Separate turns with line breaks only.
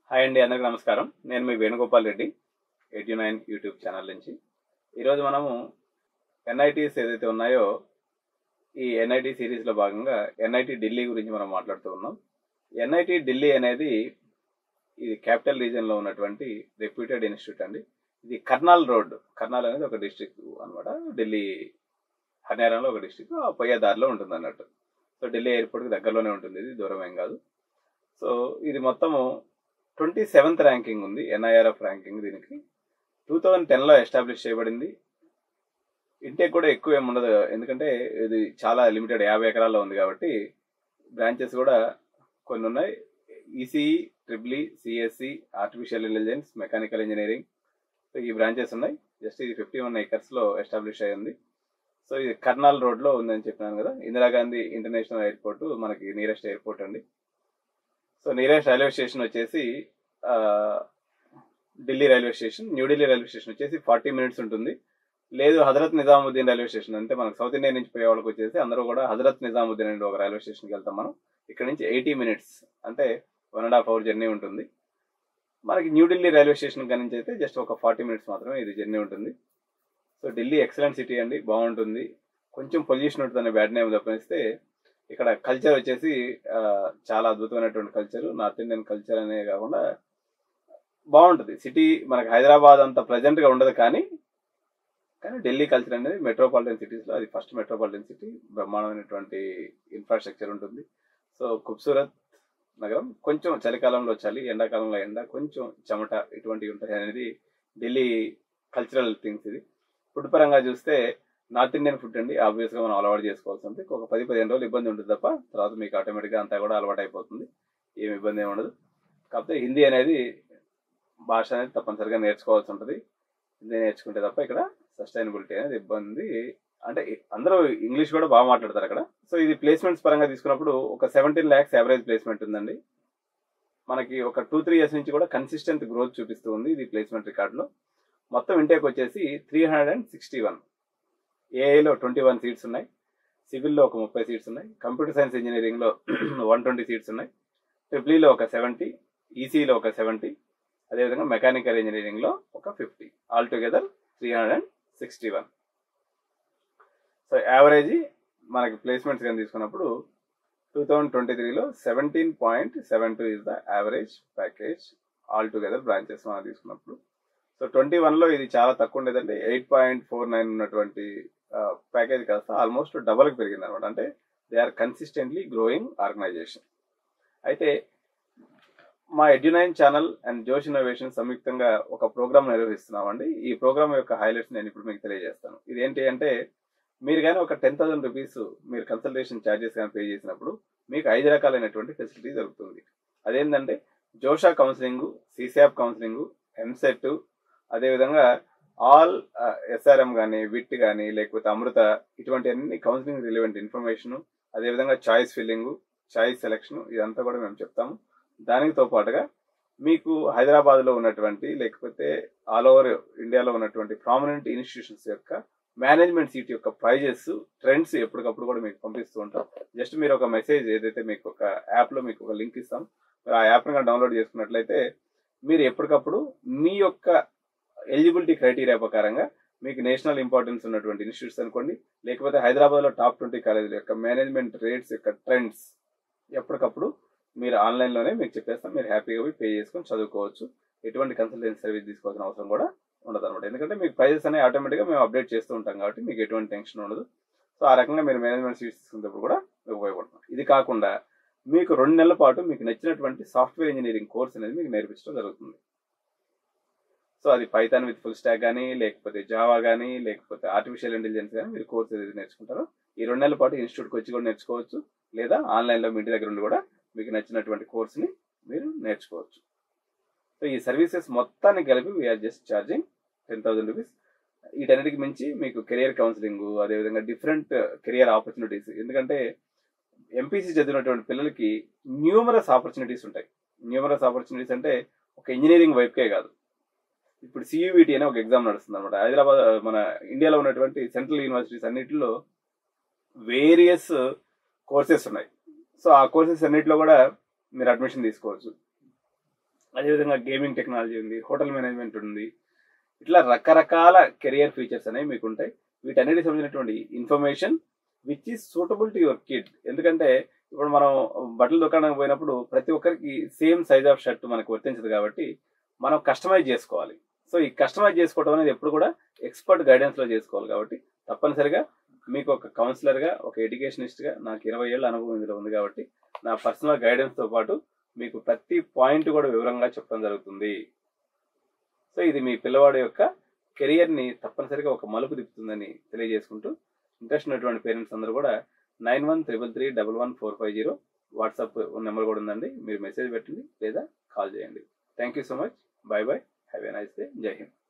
hi అండి అందరికీ నమస్కారం నేను మీ Venugopal Reddy eighty nine YouTube channel నుంచి ఈరోజు మనము ఎన్ఐటీస్ ఏదైతే ఉన్నాయో ఈ ఎన్ఐటి సిరీస్లో భాగంగా ఎన్ఐటి ఢిల్లీ గురించి మనం మాట్లాడుతూ ఉన్నాం ఎన్ఐటి ఢిల్లీ అనేది ఇది క్యాపిటల్ రీజియన్లో ఉన్నటువంటి రెప్యూటెడ్ ఇన్స్టిట్యూట్ అండి ఇది కర్నాల్ రోడ్ కర్నాల్ అనేది ఒక డిస్ట్రిక్ట్ అన్నమాట ఢిల్లీ హర్యానాలో ఒక డిస్ట్రిక్ట్ ఆ పోయే దారిలో ఉంటుంది అన్నట్టు సో ఢిల్లీ ఎయిర్పోర్ట్కి దగ్గరలోనే ఉంటుంది ఇది దూరం ఏం కాదు సో ఇది మొత్తము ట్వంటీ సెవెంత్ ర్యాంకింగ్ ఉంది ఎన్ఐఆర్ఎఫ్ ర్యాంకింగ్ దీనికి టూ థౌజండ్ టెన్లో ఎస్టాబ్లిష్ చేయబడింది ఇంటేక్ కూడా ఎక్కువ ఏమి ఉండదు ఎందుకంటే ఇది చాలా లిమిటెడ్ యాభై ఎకరాల్లో ఉంది కాబట్టి బ్రాంచెస్ కూడా కొన్ని ఉన్నాయి ECE triple CSC artificial intelligence mechanical engineering so ఈ బ్రాంచెస్ ఉన్నాయి జస్ట్ ఇది ఫిఫ్టీ వన్ ఏకర్స్లో ఎస్టాబ్లిష్ అయ్యింది సో ఇది కర్నాల్ రోడ్లో ఉందని చెప్పినాను కదా ఇందిరాగాంధీ ఇంటర్నేషనల్ ఎయిర్పోర్ట్ మనకి నియరెస్ట్ ఎయిర్పోర్ట్ అండి సో నియరెస్ట్ రైల్వే స్టేషన్ వచ్చేసి ఆ, Delhi railway station New Delhi railway station వచ్చేసి ఫార్టీ మినిట్స్ ఉంటుంది లేదు హజరత్ నిజాముద్దీన్ రైల్వే స్టేషన్ అంటే మనకు సౌత్ ఇండియా నుంచి పోయే వాళ్ళకి వచ్చేసి అందరూ కూడా హజరత్ నిజాముద్దీన్ అనే ఒక రైల్వే స్టేషన్కి వెళ్తాం మనం ఇక్కడ నుంచి ఎయిటీ మినిట్స్ అంటే one and half hour journey ఉంటుంది మనకి న్యూఢిల్లీ రైల్వే స్టేషన్ కాడి నుంచి అయితే జస్ట్ ఒక ఫార్టీ మినిట్స్ మాత్రమే ఇది జర్నీ ఉంటుంది సో ఢిల్లీ ఎక్సలెంట్ సిటీ అండి బాగుంటుంది కొంచెం పొల్యూషన్ ఉంటుంది బ్యాడ్ నేమ్ తప్పనిస్తే ఇక్కడ కల్చర్ వచ్చేసి ఆ, చాలా అద్భుతమైనటువంటి కల్చర్ నార్త్ ఇండియన్ కల్చర్ అనే కాకుండా బాగుంటుంది సిటీ మనకి హైదరాబాద్ అంత ప్లెజెంట్ గా ఉండదు కానీ కానీ ఢిల్లీ కల్చర్ అనేది మెట్రోపాలిటన్ సిటీస్ లో అది ఫస్ట్ మెట్రోపాలిటన్ సిటీ బ్రహ్మాండమైనటువంటి ఇన్ఫ్రాస్ట్రక్చర్ ఉంటుంది సో ఖూబ్సూరత్ నగరం కొంచెం చలికాలంలో చలి ఎండాకాలంలో ఎండ కొంచెం చెమట ఇటువంటివి ఉంటాయి అనేది ఢిల్లీ కల్చరల్ థింగ్స్ ఇది ఫుడ్ పరంగా చూస్తే నార్త్ ఇండియన్ ఫుడ్ అండి ఆబ్వియస్ గా మనం అలవాటు చేసుకోవాల్సి ఉంటుంది ఒక పది పదిహేను రోజులు ఇబ్బంది ఉంటుంది తప్ప తర్వాత మీకు ఆటోమేటిక్ గా అంతా కూడా అలవాటు అయిపోతుంది ఏమి ఇబ్బంది ఏమి ఉండదు కాకపోతే హిందీ అనేది భాష అనేది తప్పనిసరిగా నేర్చుకోవాల్సి ఉంటుంది హిందీ నేర్చుకుంటే తప్ప ఇక్కడ సస్టైనబిలిటీ అనేది ఇబ్బంది అంటే అందరూ ఇంగ్లీష్ కూడా బాగా మాట్లాడతారు అక్కడ సో ఇది ప్లేస్మెంట్స్ పరంగా తీసుకున్నప్పుడు ఒక సెవెంటీన్ ల్యాక్స్ యావరేజ్ ప్లేస్మెంట్ ఉందండి మనకి ఒక టూ త్రీ ఇయర్స్ నుంచి కూడా కన్సిస్టెంట్ గ్రోత్ చూపిస్తూ ఉంది ఇది ప్లేస్మెంట్ రికార్డులో మొత్తం ఇంటేక్ వచ్చేసి three hundred and sixty one ఏఐలో ట్వంటీ వన్ సీట్స్ ఉన్నాయి సివిల్లో ఒక ముప్పై సీట్స్ ఉన్నాయి కంప్యూటర్ సైన్స్ ఇంజనీరింగ్లో వన్ ట్వంటీ సీట్స్ ఉన్నాయి ట్రిపులీలో ఒక సెవెంటీ ఈసీలో ఒక సెవెంటీ అదేవిధంగా మెకానికల్ ఇంజనీరింగ్లో ఒక fifty all together three hundred and sixty one so average మనకి ప్లేస్మెంట్స్ కానీ తీసుకున్నప్పుడు టూ థౌజండ్ ట్వంటీ త్రీలో seventeen point seven two is the average package all together branches మనం తీసుకున్నప్పుడు సో ట్వంటీ వన్లో ఇది చాలా తక్కువ ఉండేదంటే ఎయిట్ పాయింట్ ఫోర్ నైన్ ఉన్నటువంటి ప్యాకేజ్ కాస్త ఆల్మోస్ట్ డబల్కి పెరిగింది అనమాట అంటే they are consistently growing organisation అయితే మా Edunine channel and Josh innovation సంయుక్తంగా ఒక ప్రోగ్రామ్ నిర్వహిస్తున్నామండి ఈ ప్రోగ్రామ్ యొక్క హైలైట్స్ నేను ఇప్పుడు మీకు తెలియజేస్తాను ఇదేంటి అంటే మీరు కానీ ఒక టెన్ థౌసండ్ రూపీస్ మీరు కన్సల్టేషన్ ఛార్జెస్ కానీ పే చేసినప్పుడు మీకు ఐదు రకాలైనటువంటి ఫెసిలిటీ దొరుకుతుంది అదేంటంటే జోషా కౌన్సిలింగ్ సిసిఆప్ కౌన్సిలింగ్ ఎంసెట్ అదేవిధంగా ఆల్ ఎస్ఆర్ఎం కానీ విట్ కానీ లేకపోతే అమృత ఇటువంటి అన్ని కౌన్సిలింగ్ రిలేవెంట్ ఇన్ఫర్మేషన్ అదేవిధంగా చాయిస్ ఫిల్లింగ్ చాయిస్ సెలెక్షన్ ఇదంతా కూడా మేము చెప్తాము దానితో పాటుగా మీకు హైదరాబాద్లో ఉన్నటువంటి లేకపోతే ఆల్ ఓవర్ ఇండియాలో ఉన్నటువంటి ప్రామినెంట్ ఇన్స్టిట్యూషన్స్ యొక్క మేనేజ్మెంట్ సీట్ యొక్క ప్రైజెస్ ట్రెండ్స్ ఎప్పటికప్పుడు కూడా మీకు పంపిస్తూ ఉంటాం జస్ట్ మీరు ఒక మెసేజ్ ఏదైతే మీకు ఒక యాప్లో మీకు ఒక లింక్ ఇస్తాం మీరు ఆ యాప్ని కానీ డౌన్లోడ్ చేసుకున్నట్లయితే మీరు ఎప్పటికప్పుడు మీ యొక్క ఎలిజిబిలిటీ క్రైటీరియా ప్రకారంగా మీకు నేషనల్ ఇంపార్టెన్స్ ఉన్నటువంటి ఇన్స్టిట్యూట్స్ అనుకోండి లేకపోతే హైదరాబాద్లో టాప్ ట్వంటీ కాలేజీల యొక్క మేనేజ్మెంట్ రేట్స్ యొక్క ట్రెండ్స్ ఎప్పటికప్పుడు మీరు ఆన్లైన్లోనే మీకు చెప్పేస్తాం మీరు హ్యాపీగా పోయి పే చేసుకొని చదువుకోవచ్చు ఎటువంటి కన్సల్టెన్సీ సర్వీస్ తీసుకోవాల్సిన అవసరం కూడా ఉండదు అనమాట ఎందుకంటే మీకు ప్రైజెస్ అనేవి ఆటోమేటిక్గా మేము అప్డేట్ చేస్తూ ఉంటాం కాబట్టి మీకు ఎటువంటి టెన్షన్ ఉండదు సో ఆ రకంగా మీరు మేనేజ్మెంట్ సీట్స్ తీసుకున్నప్పుడు కూడా ఉపయోగపడుతుంది ఇది కాకుండా మీకు రెండు నెలల పాటు మీకు నచ్చినటువంటి సాఫ్ట్వేర్ ఇంజనీరింగ్ కోర్స్ అనేది మీకు నేర్పించడం జరుగుతుంది సో అది పైథాన్ విత్ ఫుల్ స్టాక్ కానీ లేకపోతే జావా కానీ లేకపోతే ఆర్టిఫిషియల్ ఇంటెలిజెన్స్ కానీ మీరు కోర్స్ ఏదైతే నేర్చుకుంటారో ఈ రెండు నెలల పాటు ఇన్స్టిట్యూట్కి వచ్చి కూడా నేర్చుకోవచ్చు లేదా ఆన్లైన్లో మీ ఇంటి దగ్గర ఉండి కూడా మీకు నచ్చినటువంటి కోర్స్ని మీరు నేర్చుకోవచ్చు సో ఈ సర్వీసెస్ మొత్తాన్ని కలిపి we're just charging ten thousand rupees వీటన్నిటికి మించి మీకు కెరియర్ కౌన్సిలింగ్ అదేవిధంగా డిఫరెంట్ కెరియర్ ఆపర్చునిటీస్ ఎందుకంటే ఎంపీసీ చదివినటువంటి పిల్లలకి న్యూమరస్ ఆపర్చునిటీస్ ఉంటాయి న్యూమరస్ ఆపర్చునిటీస్ అంటే ఒక ఇంజనీరింగ్ వైపుకే కాదు ఇప్పుడు సియూవిటి అనే ఒక ఎగ్జామ్ నడుస్తుంది అనమాట హైదరాబాద్ మన ఇండియాలో ఉన్నటువంటి సెంట్రల్ యూనివర్సిటీస్ అన్నిటిలో వేరియస్ కోర్సెస్ ఉన్నాయి సో ఆ కోర్సెస్ అన్నిటిలో కూడా మీరు అడ్మిషన్ తీసుకోవచ్చు అదేవిధంగా గేమింగ్ టెక్నాలజీ ఉంది హోటల్ మేనేజ్మెంట్ ఉంది ఇట్లా రకరకాల కెరియర్ ఫీచర్స్ అనేవి మీకు ఉంటాయి వీటన్నిటికి సంబంధించినటువంటి information which is suitable to your kid ఎందుకంటే ఇప్పుడు మనం బట్టల దుకాణానికి పోయినప్పుడు ప్రతి ఒక్కరికి సేమ్ సైజ్ ఆఫ్ షర్ట్ మనకు వర్తించదు కాబట్టి మనం కస్టమైజ్ చేసుకోవాలి సో ఈ కస్టమైజ్ చేసుకోవడం అనేది ఎప్పుడు కూడా ఎక్స్పర్ట్ గైడెన్స్ లో చేసుకోవాలి కాబట్టి తప్పనిసరిగా మీకు ఒక కౌన్సిలర్ గా ఒక ఎడ్యుకేషనిస్ట్ గా నాకు ఇరవై ఏళ్ళ అనుభవం ఇందులో ఉంది కాబట్టి నా పర్సనల్ గైడెన్స్ తో పాటు మీకు ప్రతి పాయింట్ కూడా వివరంగా చెప్పడం జరుగుతుంది సో ఇది మీ పిల్లవాడి యొక్క కెరియర్ ని తప్పనిసరిగా ఒక మలుపు తిప్పుతుందని తెలియజేసుకుంటూ ఇంట్రెస్ట్ ఉన్నటువంటి పేరెంట్స్ అందరూ కూడా nine one triple three double one four five zero WhatsApp number కూడా ఉందండి మీరు మెసేజ్ పెట్టండి లేదా కాల్ చేయండి thank you so much bye bye have a nice day Jai Hind